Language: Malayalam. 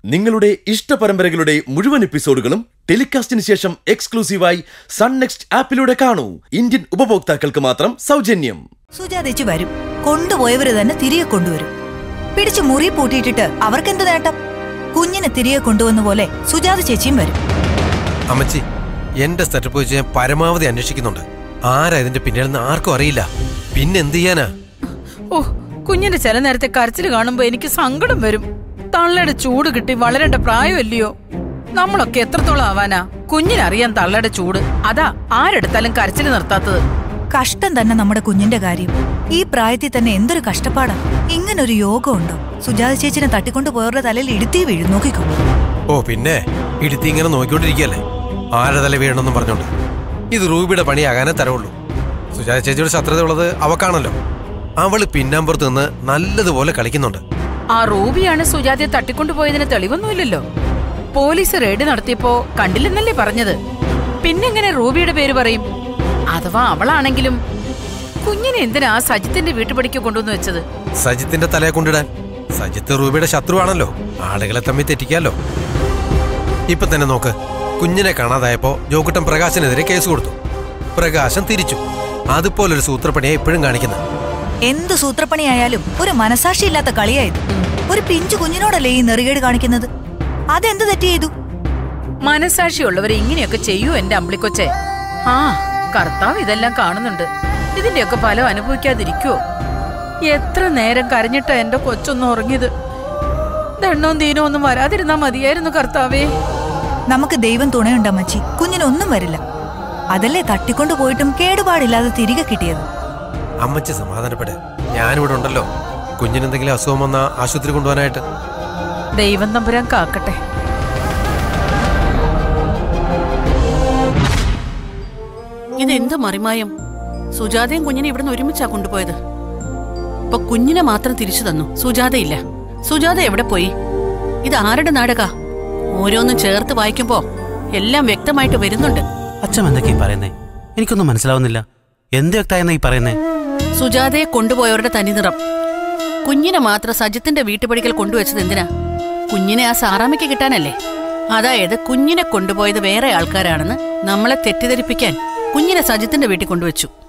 നിങ്ങളുടെ ഇഷ്ട പരമ്പരകളുടെ മുഴുവൻ എപ്പിസോഡുകളും ടെലികാസ്റ്റിന് ശേഷം എക്സ്ക്ലൂസീവായി സൺ നെക്സ്റ്റ് ആപ്പിലൂടെ കാണൂ ഇന്ത്യൻ ഉപഭോക്താക്കൾക്ക് മാത്രം സൗജന്യം സുജാതേച്ചി വരും കൊണ്ടുപോയവര് തന്നെ തിരികെ കൊണ്ടുവരും പിടിച്ചു മുറി പൂട്ടിയിട്ടിട്ട് അവർക്കെന്ത് നേട്ടം കുഞ്ഞിനെ തിരികെ കൊണ്ടുവന്ന പോലെ സുജാത ചേച്ചിയും വരും അമ്മച്ചി എന്റെ സെറ്റപ്പ് വെച്ച് ഞാൻ പരമാവധി അന്വേഷിക്കുന്നുണ്ട് ആരാ ഇതിന്റെ പിന്നിലെന്ന് ആർക്കും അറിയില്ല പിന്നെ എന്ത് ചെയ്യാനാ ഓ കുഞ്ഞിന്റെ ചില നേരത്തെ കരച്ചിൽ കാണുമ്പോ എനിക്ക് സങ്കടം വരും തള്ളയുടെ ചൂട് കിട്ടി വളരേണ്ട പ്രായമല്ലയോ നമ്മളൊക്കെ എത്രത്തോളം ആവാനാ കുഞ്ഞിനറിയാം തള്ളയുടെ ചൂട് അതാ ആരെടുത്താലും കരച്ചിൽ നിർത്താത്തത് കഷ്ടം തന്നെ നമ്മുടെ കുഞ്ഞിന്റെ കാര്യം ഈ പ്രായത്തിൽ തന്നെ എന്തൊരു കഷ്ടപ്പാടാ ഇങ്ങനൊരു യോഗം ഉണ്ടോ സുജാത ചേച്ചിനെ തട്ടിക്കൊണ്ടുപോയവരുടെ തലയിൽ ഇടുത്തി വീഴും നോക്കിക്കോ ഓ പിന്നെ ഇടുത്തി ഇങ്ങനെ നോക്കിക്കൊണ്ടിരിക്കുകയല്ലേ ആരുടെ തല വീഴണമെന്നും പറഞ്ഞോണ്ട് ഇത് റൂബിയുടെ പണിയാകാനേ തരവുള്ളൂ സുജാത ചേച്ചിയുടെ ശത്രുത ഉള്ളത് അവക്കാണല്ലോ അവള് പിന്നാമ്പുറത്ത് നിന്ന് നല്ലതുപോലെ കളിക്കുന്നുണ്ട് ആ റൂബിയാണ് സുജാതയെ തട്ടിക്കൊണ്ടുപോയതിന് തെളിവൊന്നുമില്ലല്ലോ പോലീസ് റെയ്ഡ് നടത്തിയപ്പോ കണ്ടില്ലെന്നല്ലേ പറഞ്ഞത് പിന്നെങ്ങനെ റൂബിയുടെ പേര് പറയും അഥവാ അവളാണെങ്കിലും കുഞ്ഞിനെ എന്തിനാ ആ സജിത്തിന്റെ വീട്ടുപടിക്ക് കൊണ്ടുവന്ന് വെച്ചത് സജിത്തിന്റെ തലയെ കൊണ്ടിടാൻ സജിത്ത് റൂബിയുടെ ശത്രുവാണല്ലോ ആളുകളെ തമ്മിൽ തെറ്റിക്കാലോ ഇപ്പൊ തന്നെ നോക്ക് കുഞ്ഞിനെ കാണാതായപ്പോ ജോക്കുട്ടൻ പ്രകാശനെതിരെ കേസ് കൊടുത്തു പ്രകാശൻ തിരിച്ചു അതുപോലൊരു സൂത്രപ്പണിയെ ഇപ്പോഴും കാണിക്കുന്നത് എന്ത് സൂത്രപ്പണിയായാലും ഒരു മനസാക്ഷിയില്ലാത്ത കളിയായത് ഒരു പിഞ്ചു കുഞ്ഞിനോടല്ലേ ഈ നെറുകേട് കാണിക്കുന്നത് അതെന്ത് തെറ്റ് ചെയ്തു മനസാക്ഷിയുള്ളവരെ ഇങ്ങനെയൊക്കെ ചെയ്യൂ എന്റെ അമ്പിളിക്കൊച്ചെ ആ കർത്താവ് ഇതെല്ലാം കാണുന്നുണ്ട് ഇതിന്റെയൊക്കെ ഫലം അനുഭവിക്കാതിരിക്കുവോ എത്ര നേരം കരഞ്ഞിട്ടാ എന്റെ കൊച്ചൊന്നും ഉറങ്ങിയത് ദണ്ണവും ദീനവും ഒന്നും വരാതിരുന്നാ മതിയായിരുന്നു കർത്താവേ നമുക്ക് ദൈവം തുണയുണ്ട മച്ചി കുഞ്ഞിനൊന്നും വരില്ല അതല്ലേ തട്ടിക്കൊണ്ടു പോയിട്ടും കേടുപാടില്ലാതെ തിരികെ കിട്ടിയത് അമ്മച്ചി സമാധാനപ്പെട് ഞാനിവിടെ ഉണ്ടല്ലോ കുഞ്ഞിനെന്തെങ്കിലും അസുഖം വന്നാ ആശുപത്രി കൊണ്ടുപോകാനായിട്ട് ദൈവം തമ്പുരാൻ കാക്കട്ടെ ഇതെന്ത് മറിമായം സുജാതയും കുഞ്ഞിനെ ഇവിടുന്ന് ഒരുമിച്ചാ കൊണ്ടുപോയത് ഇപ്പൊ കുഞ്ഞിനെ മാത്രം തിരിച്ചു തന്നു സുജാതയില്ല സുജാത എവിടെ പോയി ഇത് ആരുടെ നാടകാ ഓരോന്നും ചേർത്ത് വായിക്കുമ്പോ എല്ലാം വ്യക്തമായിട്ട് വരുന്നുണ്ട് അച്ഛൻ എന്തൊക്കെയാ പറയുന്നേ എനിക്കൊന്നും മനസ്സിലാവുന്നില്ല എന്ത് വ്യക്തമായെന്നാ ഈ പറയുന്നേ സുജാതയെ കൊണ്ടുപോയവരുടെ തനിനിറം കുഞ്ഞിനെ മാത്രം സജിത്തിന്റെ വീട്ടുപടിക്കൽ കൊണ്ടുവച്ചത് എന്തിനാ കുഞ്ഞിനെ ആ സാറാമ്മയ്ക്ക് കിട്ടാനല്ലേ അതായത് കുഞ്ഞിനെ കൊണ്ടുപോയത് വേറെ ആൾക്കാരാണെന്ന് നമ്മളെ തെറ്റിദ്ധരിപ്പിക്കാൻ കുഞ്ഞിനെ സജിത്തിന്റെ വീട്ടിൽ കൊണ്ടുവച്ചു